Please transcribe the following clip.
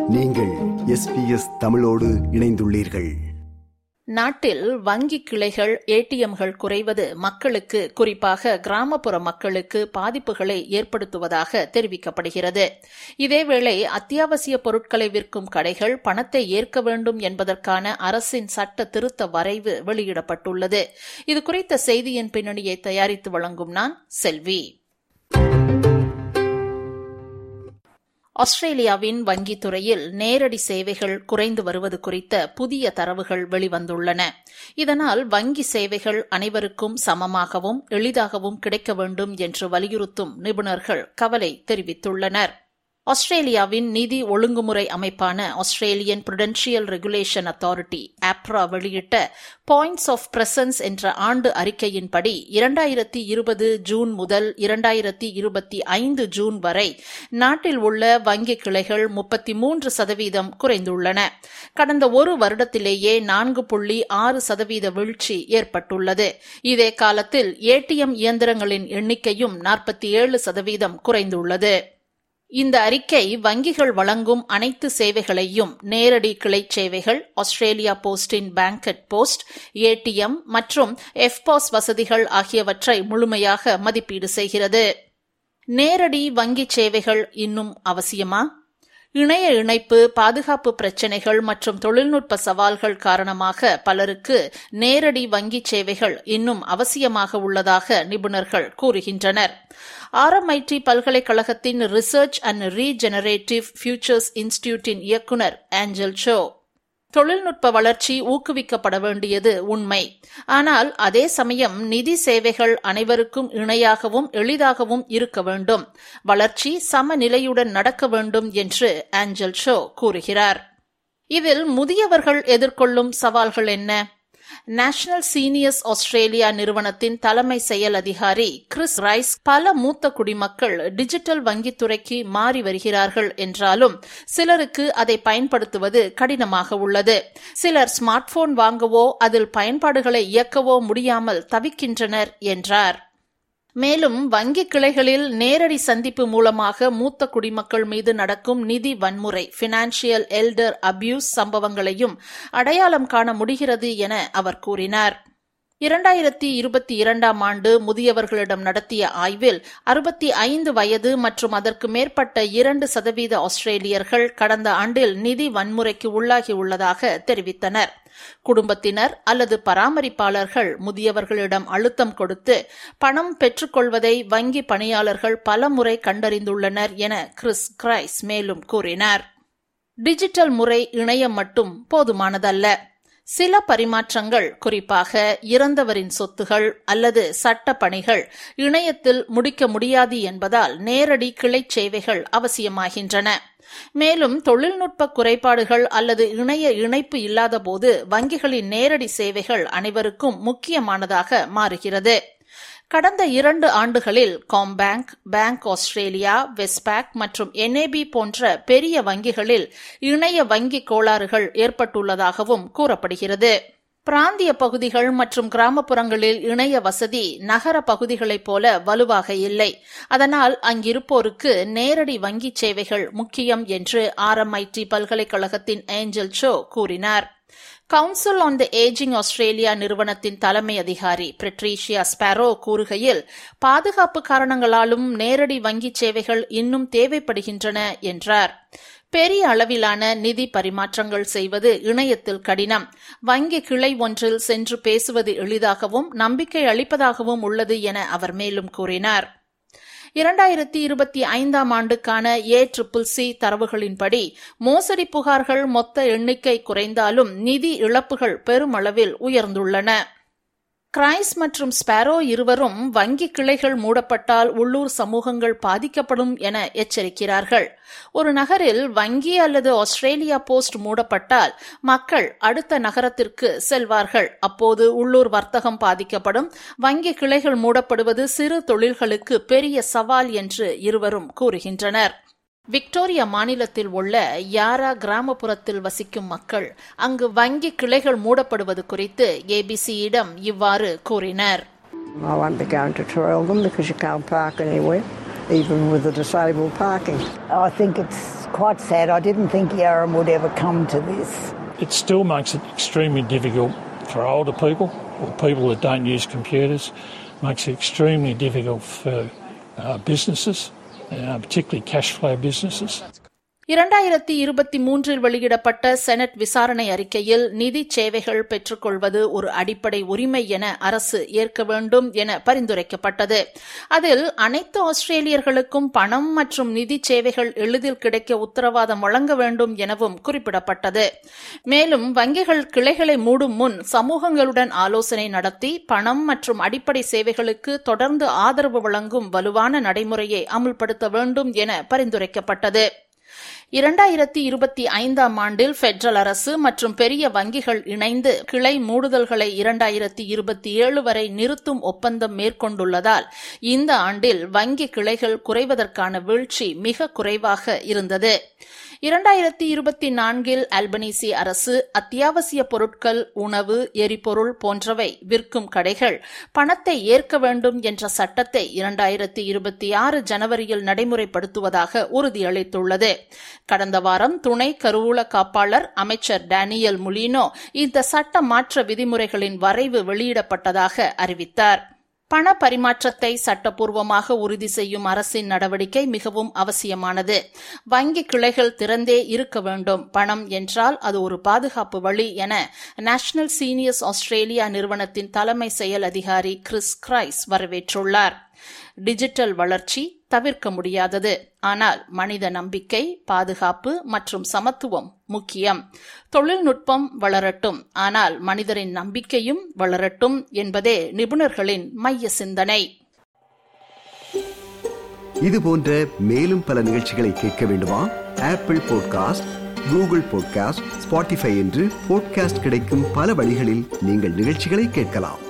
நீங்கள் எஸ்பிஎஸ் தமிழோடு இணைந்துள்ளீர்கள் நாட்டில் வங்கி கிளைகள் ஏடிஎம்கள் குறைவது மக்களுக்கு குறிப்பாக கிராமப்புற மக்களுக்கு பாதிப்புகளை ஏற்படுத்துவதாக தெரிவிக்கப்படுகிறது இதேவேளை அத்தியாவசிய பொருட்களை விற்கும் கடைகள் பணத்தை ஏற்க வேண்டும் என்பதற்கான அரசின் சட்ட திருத்த வரைவு வெளியிடப்பட்டுள்ளது இது குறித்த செய்தியின் பின்னணியை தயாரித்து வழங்கும் நான் செல்வி ஆஸ்திரேலியாவின் வங்கித் துறையில் நேரடி சேவைகள் குறைந்து வருவது குறித்த புதிய தரவுகள் வெளிவந்துள்ளன இதனால் வங்கி சேவைகள் அனைவருக்கும் சமமாகவும் எளிதாகவும் கிடைக்க வேண்டும் என்று வலியுறுத்தும் நிபுணர்கள் கவலை தெரிவித்துள்ளனர் ஆஸ்திரேலியாவின் நிதி ஒழுங்குமுறை அமைப்பான Australian prudential regulation authority APRA வெளியிட்ட பாயிண்ட்ஸ் ஆஃப் பிரசன்ஸ் என்ற ஆண்டு அறிக்கையின்படி இரண்டாயிரத்தி இருபது ஜூன் முதல் இரண்டாயிரத்தி இருபத்தி ஐந்து ஜூன் வரை நாட்டில் உள்ள வங்கி கிளைகள் முப்பத்தி மூன்று சதவீதம் குறைந்துள்ளன கடந்த ஒரு வருடத்திலேயே நான்கு புள்ளி ஆறு சதவீத வீழ்ச்சி ஏற்பட்டுள்ளது இதே காலத்தில் ஏடிஎம் இயந்திரங்களின் எண்ணிக்கையும் நாற்பத்தி ஏழு சதவீதம் குறைந்துள்ளது இந்த அறிக்கை வங்கிகள் வழங்கும் அனைத்து சேவைகளையும் நேரடி கிளை சேவைகள் ஆஸ்திரேலியா போஸ்டின் பேங்கட் போஸ்ட் ஏடிஎம் மற்றும் எஃப்பாஸ் வசதிகள் ஆகியவற்றை முழுமையாக மதிப்பீடு செய்கிறது நேரடி வங்கி சேவைகள் இன்னும் அவசியமா இணைய இணைப்பு பாதுகாப்பு பிரச்சினைகள் மற்றும் தொழில்நுட்ப சவால்கள் காரணமாக பலருக்கு நேரடி வங்கி சேவைகள் இன்னும் அவசியமாக உள்ளதாக நிபுணர்கள் கூறுகின்றனர் ஆர்எம்ஐடி பல்கலைக்கழகத்தின் ரிசர்ச் அண்ட் ரீஜெனரேட்டிவ் ஃபியூச்சர்ஸ் இன்ஸ்டிடியூட்டின் இயக்குநர் ஆஞ்சல் ஷோ தொழில்நுட்ப வளர்ச்சி ஊக்குவிக்கப்பட வேண்டியது உண்மை ஆனால் அதே சமயம் நிதி சேவைகள் அனைவருக்கும் இணையாகவும் எளிதாகவும் இருக்க வேண்டும் வளர்ச்சி சமநிலையுடன் நடக்க வேண்டும் என்று ஆஞ்சல் ஷோ கூறுகிறார் இதில் முதியவர்கள் எதிர்கொள்ளும் சவால்கள் என்ன நேஷனல் சீனியர்ஸ் ஆஸ்திரேலியா நிறுவனத்தின் தலைமை செயல் அதிகாரி கிறிஸ் ரைஸ் பல மூத்த குடிமக்கள் டிஜிட்டல் வங்கித்துறைக்கு மாறி வருகிறார்கள் என்றாலும் சிலருக்கு அதை பயன்படுத்துவது கடினமாக உள்ளது சிலர் ஸ்மார்ட் போன் வாங்கவோ அதில் பயன்பாடுகளை இயக்கவோ முடியாமல் தவிக்கின்றனர் என்றார் மேலும் வங்கி கிளைகளில் நேரடி சந்திப்பு மூலமாக மூத்த குடிமக்கள் மீது நடக்கும் நிதி வன்முறை பினான்சியல் எல்டர் அபியூஸ் சம்பவங்களையும் அடையாளம் காண முடிகிறது என அவர் கூறினார் இரண்டாயிரத்தி இருபத்தி இரண்டாம் ஆண்டு முதியவர்களிடம் நடத்திய ஆய்வில் அறுபத்தி ஐந்து வயது மற்றும் அதற்கு மேற்பட்ட இரண்டு சதவீத ஆஸ்திரேலியர்கள் கடந்த ஆண்டில் நிதி வன்முறைக்கு உள்ளாகியுள்ளதாக தெரிவித்தனர் குடும்பத்தினர் அல்லது பராமரிப்பாளர்கள் முதியவர்களிடம் அழுத்தம் கொடுத்து பணம் பெற்றுக்கொள்வதை வங்கி பணியாளர்கள் பலமுறை கண்டறிந்துள்ளனர் என கிறிஸ் கிரைஸ் மேலும் கூறினார் டிஜிட்டல் முறை இணையம் மட்டும் போதுமானதல்ல சில பரிமாற்றங்கள் குறிப்பாக இறந்தவரின் சொத்துகள் அல்லது சட்ட பணிகள் இணையத்தில் முடிக்க முடியாது என்பதால் நேரடி கிளை சேவைகள் அவசியமாகின்றன மேலும் தொழில்நுட்ப குறைபாடுகள் அல்லது இணைய இணைப்பு இல்லாதபோது வங்கிகளின் நேரடி சேவைகள் அனைவருக்கும் முக்கியமானதாக மாறுகிறது கடந்த இரண்டு ஆண்டுகளில் காம்பேங்க் பேங்க் ஆஸ்திரேலியா வெஸ்பேக் மற்றும் என்ஏபி போன்ற பெரிய வங்கிகளில் இணைய வங்கி கோளாறுகள் ஏற்பட்டுள்ளதாகவும் கூறப்படுகிறது பிராந்திய பகுதிகள் மற்றும் கிராமப்புறங்களில் இணைய வசதி நகர பகுதிகளைப் போல வலுவாக இல்லை அதனால் அங்கிருப்போருக்கு நேரடி வங்கி சேவைகள் முக்கியம் என்று ஆர்எம்ஐடி பல்கலைக்கழகத்தின் ஏஞ்சல் ஷோ கூறினார் council on the ageing Australia நிறுவனத்தின் தலைமை அதிகாரி பெட்ரீஷியா ஸ்பாரோ கூறுகையில் பாதுகாப்பு காரணங்களாலும் நேரடி வங்கி சேவைகள் இன்னும் தேவைப்படுகின்றன என்றார் பெரிய அளவிலான நிதி பரிமாற்றங்கள் செய்வது இணையத்தில் கடினம் வங்கி கிளை ஒன்றில் சென்று பேசுவது எளிதாகவும் நம்பிக்கை அளிப்பதாகவும் உள்ளது என அவர் மேலும் கூறினார் இரண்டாயிரத்தி இருபத்தி ஐந்தாம் ஆண்டுக்கான ஏ ட்ரிபிள் சி தரவுகளின்படி மோசடி புகார்கள் மொத்த எண்ணிக்கை குறைந்தாலும் நிதி இழப்புகள் பெருமளவில் உயர்ந்துள்ளன கிரைஸ் மற்றும் ஸ்பாரோ இருவரும் வங்கி கிளைகள் மூடப்பட்டால் உள்ளூர் சமூகங்கள் பாதிக்கப்படும் என எச்சரிக்கிறார்கள் ஒரு நகரில் வங்கி அல்லது ஆஸ்திரேலியா போஸ்ட் மூடப்பட்டால் மக்கள் அடுத்த நகரத்திற்கு செல்வார்கள் அப்போது உள்ளூர் வர்த்தகம் பாதிக்கப்படும் வங்கி கிளைகள் மூடப்படுவது சிறு தொழில்களுக்கு பெரிய சவால் என்று இருவரும் கூறுகின்றனர் விக்டோரியா மாநிலத்தில் உள்ள யாரா கிராமப்புறத்தில் வசிக்கும் மக்கள் அங்கு வங்கி கிளைகள் மூடப்படுவது குறித்து ஏபிசியிடம் இவ்வாறு கூறினர் I won't be going to Terrell them because you can't park anywhere, even with the disabled parking. I think it's quite sad. I didn't think Yarram would ever come to this. It still makes it extremely difficult for older people or people that don't use computers. Makes it extremely difficult for uh, businesses, uh, particularly cash flow businesses. இரண்டாயிரத்தி இருபத்தி மூன்றில் வெளியிடப்பட்ட senate விசாரணை அறிக்கையில் நிதி சேவைகள் பெற்றுக்கொள்வது ஒரு அடிப்படை உரிமை என அரசு ஏற்க வேண்டும் என பரிந்துரைக்கப்பட்டது அதில் அனைத்து ஆஸ்திரேலியர்களுக்கும் பணம் மற்றும் நிதி சேவைகள் எளிதில் கிடைக்க உத்தரவாதம் வழங்க வேண்டும் எனவும் குறிப்பிடப்பட்டது மேலும் வங்கிகள் கிளைகளை மூடும் முன் சமூகங்களுடன் ஆலோசனை நடத்தி பணம் மற்றும் அடிப்படை சேவைகளுக்கு தொடர்ந்து ஆதரவு வழங்கும் வலுவான நடைமுறையை அமுல்படுத்த வேண்டும் என பரிந்துரைக்கப்பட்டது இரண்டாயிரத்தி இருபத்தி ஐந்தாம் ஆண்டில் பெட்ரல் அரசு மற்றும் பெரிய வங்கிகள் இணைந்து கிளை மூடுதல்களை இரண்டாயிரத்தி இருபத்தி ஏழு வரை நிறுத்தும் ஒப்பந்தம் மேற்கொண்டுள்ளதால் இந்த ஆண்டில் வங்கி கிளைகள் குறைவதற்கான வீழ்ச்சி மிக குறைவாக இருந்தது இரண்டாயிரத்தி இருபத்தி நான்கில் அல்பனீசி அரசு அத்தியாவசிய பொருட்கள் உணவு எரிபொருள் போன்றவை விற்கும் கடைகள் பணத்தை ஏற்க வேண்டும் என்ற சட்டத்தை இரண்டாயிரத்தி இருபத்தி ஆறு ஜனவரியில் நடைமுறைப்படுத்துவதாக உறுதியளித்துள்ளது கடந்த வாரம் துணை கருவூல காப்பாளர் அமைச்சர் டேனியல் முலினோ இந்த சட்ட மாற்ற விதிமுறைகளின் வரைவு வெளியிடப்பட்டதாக அறிவித்தார் பண பரிமாற்றத்தை சட்டப்பூர்வமாக உறுதி செய்யும் அரசின் நடவடிக்கை மிகவும் அவசியமானது வங்கி கிளைகள் திறந்தே இருக்க வேண்டும் பணம் என்றால் அது ஒரு பாதுகாப்பு வழி என நேஷனல் சீனியர்ஸ் ஆஸ்திரேலியா நிறுவனத்தின் தலைமை செயல் அதிகாரி கிறிஸ் கிரைஸ் வரவேற்றுள்ளார் டிஜிட்டல் வளர்ச்சி தவிர்க்க முடியாதது ஆனால் மனித நம்பிக்கை பாதுகாப்பு மற்றும் சமத்துவம் முக்கியம் தொழில்நுட்பம் வளரட்டும் ஆனால் மனிதரின் நம்பிக்கையும் வளரட்டும் என்பதே நிபுணர்களின் மைய சிந்தனை இது போன்ற மேலும் பல நிகழ்ச்சிகளை கேட்க வேண்டுமா Apple podcast Google podcast Spotify என்று பாட்காஸ்ட் கிடைக்கும் பல வழிகளில் நீங்கள் நிகழ்ச்சிகளை கேட்கலாம்